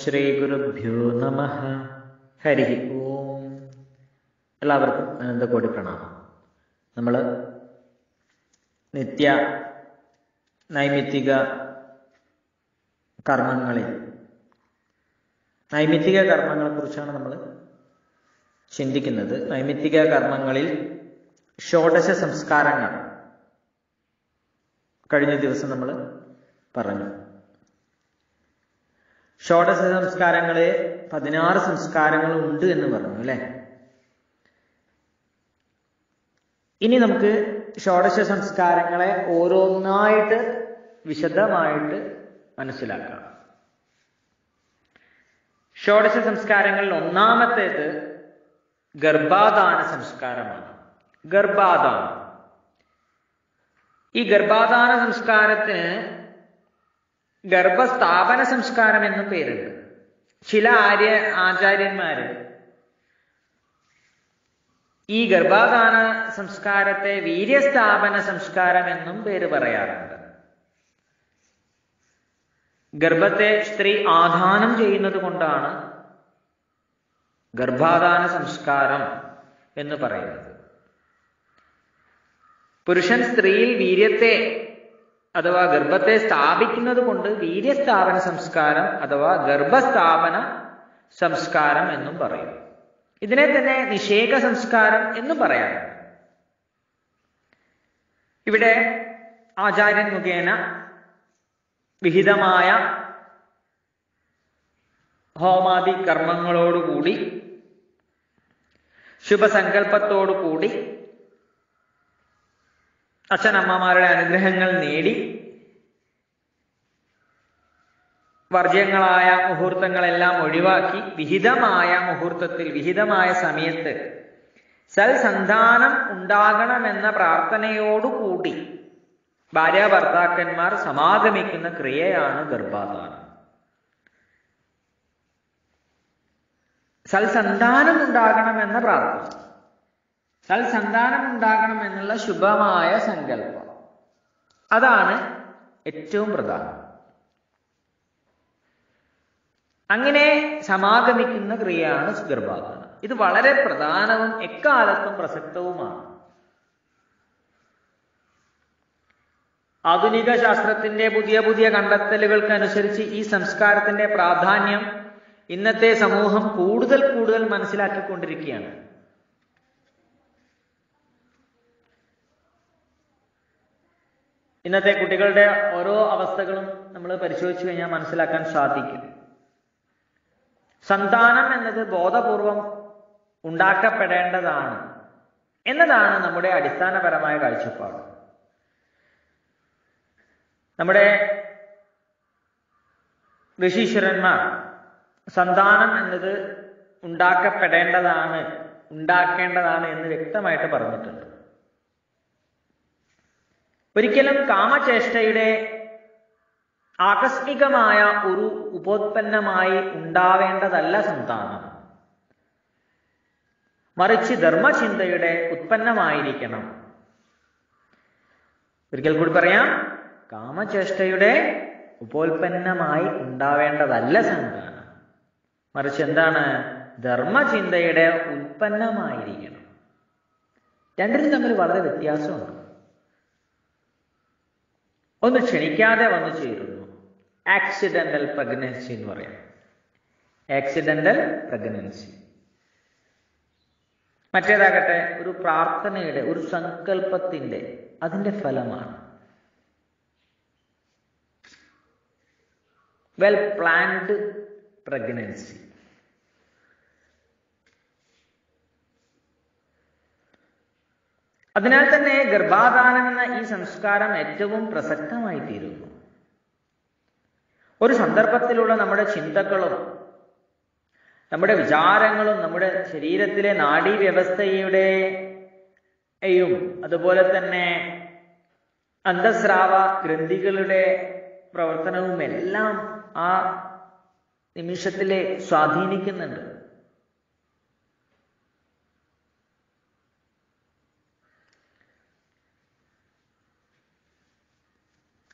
ശ്രീഗുരുഭ്യോ നമ ഹരി ഓം എല്ലാവർക്കും അനന്തകോടി പ്രണാമം നമ്മൾ നിത്യ നൈമിത്തിക കർമ്മങ്ങളിൽ നൈമിത്തിക കർമ്മങ്ങളെ കുറിച്ചാണ് നമ്മൾ ചിന്തിക്കുന്നത് നൈമിത്തിക കർമ്മങ്ങളിൽ ഷോഡശ സംസ്കാരങ്ങൾ കഴിഞ്ഞ ദിവസം നമ്മൾ പറഞ്ഞു ഷോഡശ സംസ്കാരങ്ങളെ പതിനാറ് സംസ്കാരങ്ങൾ ഉണ്ട് എന്ന് പറഞ്ഞു അല്ലെ ഇനി നമുക്ക് ഷോഡശ സംസ്കാരങ്ങളെ ഓരോന്നായിട്ട് വിശദമായിട്ട് മനസ്സിലാക്കാം ഷോഡശ സംസ്കാരങ്ങളിൽ ഒന്നാമത്തേത് ഗർഭാധാന സംസ്കാരമാണ് ഗർഭാധാനം ഈ ഗർഭാധാന സംസ്കാരത്തിന് ഗർഭസ്ഥാപന സംസ്കാരം എന്നും പേരുണ്ട് ചില ആര്യ ആചാര്യന്മാര് ഈ ഗർഭാധാന സംസ്കാരത്തെ വീര്യസ്ഥാപന സംസ്കാരം എന്നും പേര് പറയാറുണ്ട് ഗർഭത്തെ സ്ത്രീ ആധാനം ചെയ്യുന്നത് കൊണ്ടാണ് ഗർഭാധാന സംസ്കാരം എന്ന് പറയുന്നത് പുരുഷൻ സ്ത്രീയിൽ വീര്യത്തെ അഥവാ ഗർഭത്തെ സ്ഥാപിക്കുന്നത് കൊണ്ട് വീര്യസ്ഥാപന സംസ്കാരം അഥവാ ഗർഭസ്ഥാപന സംസ്കാരം എന്നും പറയും ഇതിനെ തന്നെ നിഷേക സംസ്കാരം എന്നും പറയാറുണ്ട് ഇവിടെ ആചാര്യൻ മുഖേന വിഹിതമായ ഹോമാദി കർമ്മങ്ങളോടുകൂടി ശുഭസങ്കല്പത്തോടുകൂടി അച്ഛനമ്മമാരുടെ അനുഗ്രഹങ്ങൾ നേടി വർജ്യങ്ങളായ മുഹൂർത്തങ്ങളെല്ലാം ഒഴിവാക്കി വിഹിതമായ മുഹൂർത്തത്തിൽ വിഹിതമായ സമയത്ത് സൽസന്താനം ഉണ്ടാകണമെന്ന പ്രാർത്ഥനയോടുകൂടി ഭാര്യ ഭർത്താക്കന്മാർ സമാഗമിക്കുന്ന ക്രിയയാണ് ഗർഭാധാനം സൽസന്താനം ഉണ്ടാകണമെന്ന പ്രാർത്ഥന സൽസന്താനം ഉണ്ടാകണം എന്നുള്ള ശുഭമായ സങ്കല്പം അതാണ് ഏറ്റവും പ്രധാനം അങ്ങനെ സമാഗമിക്കുന്ന ക്രിയയാണ് ഗർഭാധാനം ഇത് വളരെ പ്രധാനവും എക്കാലത്തും പ്രസക്തവുമാണ് ആധുനിക ശാസ്ത്രത്തിന്റെ പുതിയ പുതിയ കണ്ടെത്തലുകൾക്കനുസരിച്ച് ഈ സംസ്കാരത്തിന്റെ പ്രാധാന്യം ഇന്നത്തെ സമൂഹം കൂടുതൽ കൂടുതൽ മനസ്സിലാക്കിക്കൊണ്ടിരിക്കുകയാണ് ഇന്നത്തെ കുട്ടികളുടെ ഓരോ അവസ്ഥകളും നമ്മൾ പരിശോധിച്ചു കഴിഞ്ഞാൽ മനസ്സിലാക്കാൻ സാധിക്കും സന്താനം എന്നത് ബോധപൂർവം ഉണ്ടാക്കപ്പെടേണ്ടതാണ് എന്നതാണ് നമ്മുടെ അടിസ്ഥാനപരമായ കാഴ്ചപ്പാട് നമ്മുടെ ഋഷീശ്വരന്മാർ സന്താനം എന്നത് ഉണ്ടാക്കപ്പെടേണ്ടതാണ് ഉണ്ടാക്കേണ്ടതാണ് എന്ന് വ്യക്തമായിട്ട് പറഞ്ഞിട്ടുണ്ട് ഒരിക്കലും കാമചേഷ്ടയുടെ ആകസ്മികമായ ഒരു ഉപോത്പന്നമായി ഉണ്ടാവേണ്ടതല്ല സന്താനം മറിച്ച് ധർമ്മചിന്തയുടെ ഉത്പന്നമായിരിക്കണം ഒരിക്കൽ കൂടി പറയാം കാമചേഷ്ടയുടെ ഉപോത്പന്നമായി ഉണ്ടാവേണ്ടതല്ല സന്താനം മറിച്ച് എന്താണ് ധർമ്മചിന്തയുടെ ഉൽപ്പന്നമായിരിക്കണം രണ്ടിനും തമ്മിൽ വളരെ വ്യത്യാസമുണ്ട് ഒന്ന് ക്ഷണിക്കാതെ വന്നു ചേരുന്നു ആക്സിഡന്റൽ പ്രഗ്നൻസി എന്ന് പറയാം ആക്സിഡന്റൽ പ്രഗ്നൻസി മറ്റേതാകട്ടെ ഒരു പ്രാർത്ഥനയുടെ ഒരു സങ്കല്പത്തിന്റെ അതിന്റെ ഫലമാണ് വെൽ പ്ലാൻഡ് പ്രഗ്നൻസി അതിനാൽ തന്നെ ഗർഭാധാനം എന്ന ഈ സംസ്കാരം ഏറ്റവും പ്രസക്തമായി തീരുന്നു ഒരു സന്ദർഭത്തിലുള്ള നമ്മുടെ ചിന്തകളും നമ്മുടെ വിചാരങ്ങളും നമ്മുടെ ശരീരത്തിലെ നാഡീവ്യവസ്ഥയുടെയും അതുപോലെ തന്നെ അന്തസ്രാവ ഗ്രന്ഥികളുടെ പ്രവർത്തനവും എല്ലാം ആ നിമിഷത്തിലെ സ്വാധീനിക്കുന്നുണ്ട്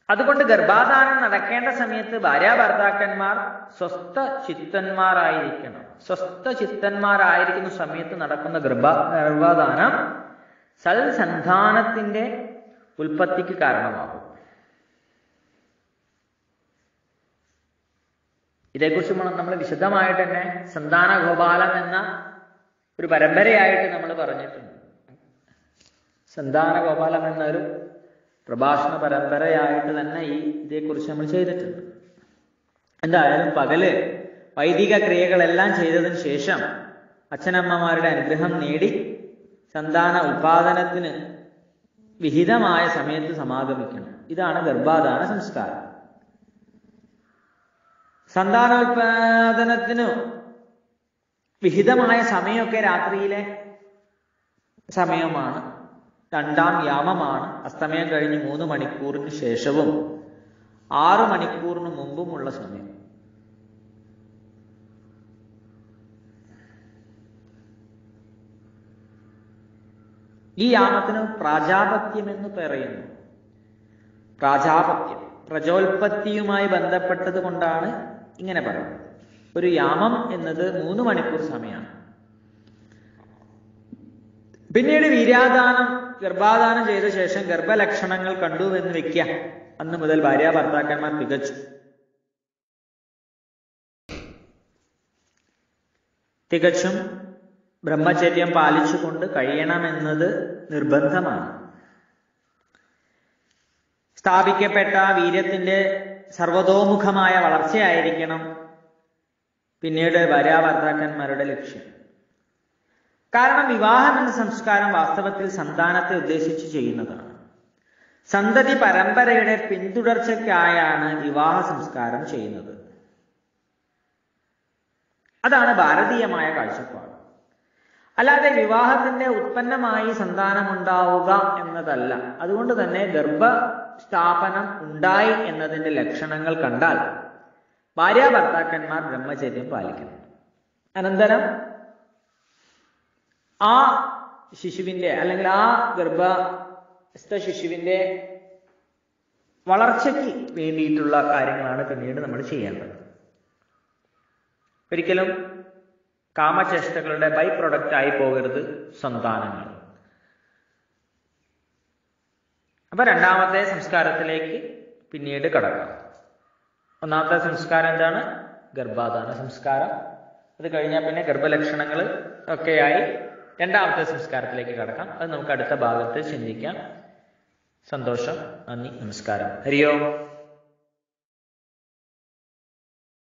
അതുകൊണ്ട് ഗർഭാധാനം നടക്കേണ്ട സമയത്ത് ഭാര്യാഭർത്താക്കന്മാർ സ്വസ്ഥ ചിത്തന്മാരായിരിക്കണം സ്വസ്ഥ ചിത്തന്മാരായിരിക്കുന്ന സമയത്ത് നടക്കുന്ന ഗർഭ ഗർഭാധാനം സൽസന്ധാനത്തിന്റെ ഉൽപ്പത്തിക്ക് കാരണമാകും ഇതേക്കുറിച്ച് നമ്മൾ വിശദമായിട്ട് തന്നെ സന്താന ഗോപാലം എന്ന ഒരു പരമ്പരയായിട്ട് നമ്മൾ പറഞ്ഞിട്ടുണ്ട് സന്താന ഗോപാലം എന്നൊരു പ്രഭാഷണ പരമ്പരയായിട്ട് തന്നെ ഈ ഇതേക്കുറിച്ച് നമ്മൾ ചെയ്തിട്ടുണ്ട് എന്തായാലും പകല് വൈദിക ക്രിയകളെല്ലാം ചെയ്തതിന് ശേഷം അച്ഛനമ്മമാരുടെ അനുഗ്രഹം നേടി സന്താന ഉൽപാദനത്തിന് വിഹിതമായ സമയത്ത് സമാഗമിക്കണം ഇതാണ് ഗർഭാധാന സംസ്കാരം സന്താനോൽപാദനത്തിനു വിഹിതമായ സമയമൊക്കെ രാത്രിയിലെ സമയമാണ് രണ്ടാം യാമമാണ് അസ്തമയം കഴിഞ്ഞ് മൂന്ന് മണിക്കൂറിന് ശേഷവും ആറ് മണിക്കൂറിന് മുമ്പുമുള്ള സമയം ഈ യാമത്തിന് പ്രാജാപത്യം എന്ന് പറയുന്നു പ്രാജാപത്യം പ്രജോൽപത്തിയുമായി ബന്ധപ്പെട്ടത് കൊണ്ടാണ് ഇങ്ങനെ പറയുന്നത് ഒരു യാമം എന്നത് മൂന്ന് മണിക്കൂർ സമയമാണ് പിന്നീട് വീര്യാദാനം ഗർഭാധാനം ചെയ്ത ശേഷം ഗർഭലക്ഷണങ്ങൾ കണ്ടു എന്ന് വെക്കുക അന്ന് മുതൽ ഭാര്യ ഭർത്താക്കന്മാർ തികച്ചു തികച്ചും ബ്രഹ്മചര്യം പാലിച്ചുകൊണ്ട് കഴിയണമെന്നത് നിർബന്ധമാണ് സ്ഥാപിക്കപ്പെട്ട വീര്യത്തിന്റെ സർവതോമുഖമായ വളർച്ചയായിരിക്കണം പിന്നീട് ഭാര്യാഭർത്താക്കന്മാരുടെ ലക്ഷ്യം കാരണം വിവാഹം എന്ന സംസ്കാരം വാസ്തവത്തിൽ സന്താനത്തെ ഉദ്ദേശിച്ച് ചെയ്യുന്നതാണ് സന്തതി പരമ്പരയുടെ പിന്തുടർച്ചയ്ക്കായാണ് വിവാഹ സംസ്കാരം ചെയ്യുന്നത് അതാണ് ഭാരതീയമായ കാഴ്ചപ്പാട് അല്ലാതെ വിവാഹത്തിന്റെ ഉത്പന്നമായി സന്താനമുണ്ടാവുക എന്നതല്ല അതുകൊണ്ട് തന്നെ ഗർഭസ്ഥാപനം ഉണ്ടായി എന്നതിന്റെ ലക്ഷണങ്ങൾ കണ്ടാൽ ഭാര്യ ഭർത്താക്കന്മാർ ബ്രഹ്മചര്യം പാലിക്കണം അനന്തരം ആ ശിശുവിന്റെ അല്ലെങ്കിൽ ആ ഗർഭസ്ഥ ശിശുവിന്റെ വളർച്ചയ്ക്ക് വേണ്ടിയിട്ടുള്ള കാര്യങ്ങളാണ് പിന്നീട് നമ്മൾ ചെയ്യേണ്ടത് ഒരിക്കലും കാമചേഷ്ടകളുടെ ബൈ പ്രൊഡക്റ്റ് ആയി പോകരുത് സന്താനങ്ങൾ അപ്പൊ രണ്ടാമത്തെ സംസ്കാരത്തിലേക്ക് പിന്നീട് കടക്കാം ഒന്നാമത്തെ സംസ്കാരം എന്താണ് ഗർഭാധാന സംസ്കാരം അത് കഴിഞ്ഞാൽ പിന്നെ ഗർഭലക്ഷണങ്ങൾ ഒക്കെയായി രണ്ടാമത്തെ സംസ്കാരത്തിലേക്ക് കടക്കാം അത് നമുക്ക് അടുത്ത ഭാഗത്ത് ചിന്തിക്കാം സന്തോഷം നന്ദി നമസ്കാരം ഹരി ഓം